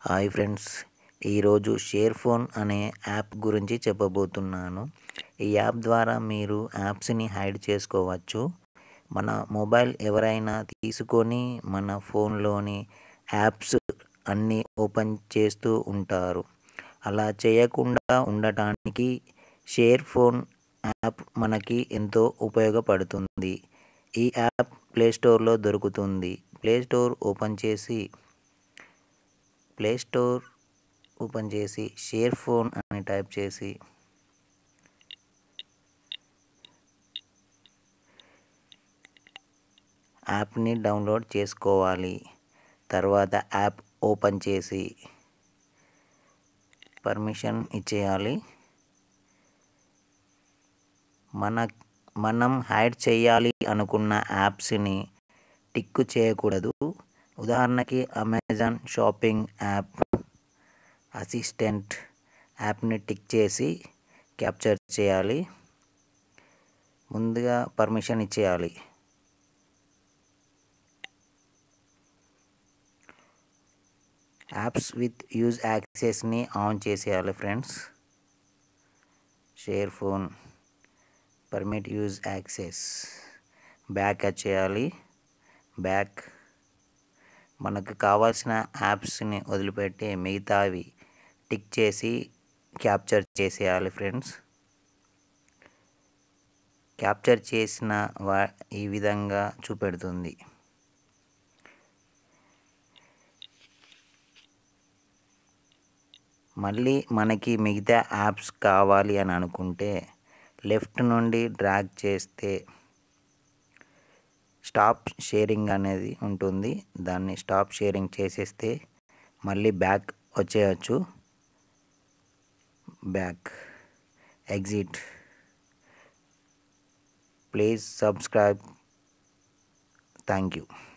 hi friends ఈరోజు share phone అనే app గురించి చెప్పబోతున్నాను ఈ యాప్ ద్వారా మీరు యాప్స్ని హైడ్ చేసుకోవచ్చు మన మొబైల్ ఎవరైనా తీసుకొని మన ఫోన్లోని యాప్స్ అన్నీ ఓపెన్ చేస్తూ ఉంటారు అలా చేయకుండా ఉండటానికి షేర్ ఫోన్ యాప్ మనకి ఎంతో ఉపయోగపడుతుంది ఈ యాప్ ప్లేస్టోర్లో దొరుకుతుంది ప్లేస్టోర్ ఓపెన్ చేసి ప్లే స్టోర్ ఓపెన్ చేసి షేర్ ఫోన్ అని టైప్ చేసి యాప్ని డౌన్లోడ్ చేసుకోవాలి తర్వాత యాప్ ఓపెన్ చేసి పర్మిషన్ ఇచ్చేయాలి మన మనం హైడ్ చేయాలి అనుకున్న యాప్స్ని టిక్ చేయకూడదు ఉదాహరణకి అమెజాన్ షాపింగ్ యాప్ అసిస్టెంట్ యాప్ని టిక్ చేసి క్యాప్చర్ చేయాలి ముందుగా పర్మిషన్ ఇచ్చేయాలి యాప్స్ విత్ యూజ్ యాక్సెస్ని ఆన్ చేసేయాలి friends share phone permit use access back వచ్చేయాలి బ్యాక్ మనకు కావాల్సిన యాప్స్ని వదిలిపెట్టి మిగతావి టిక్ చేసి క్యాప్చర్ చేసేయాలి ఫ్రెండ్స్ క్యాప్చర్ చేసిన వా ఈ విధంగా చూపెడుతుంది మళ్ళీ మనకి మిగతా యాప్స్ కావాలి అని అనుకుంటే లెఫ్ట్ నుండి డ్రాగ్ చేస్తే స్టాప్ షేరింగ్ అనేది ఉంటుంది దాన్ని స్టాప్ షేరింగ్ చేసేస్తే మళ్ళీ బ్యాక్ వచ్చేయచ్చు back exit please subscribe thank you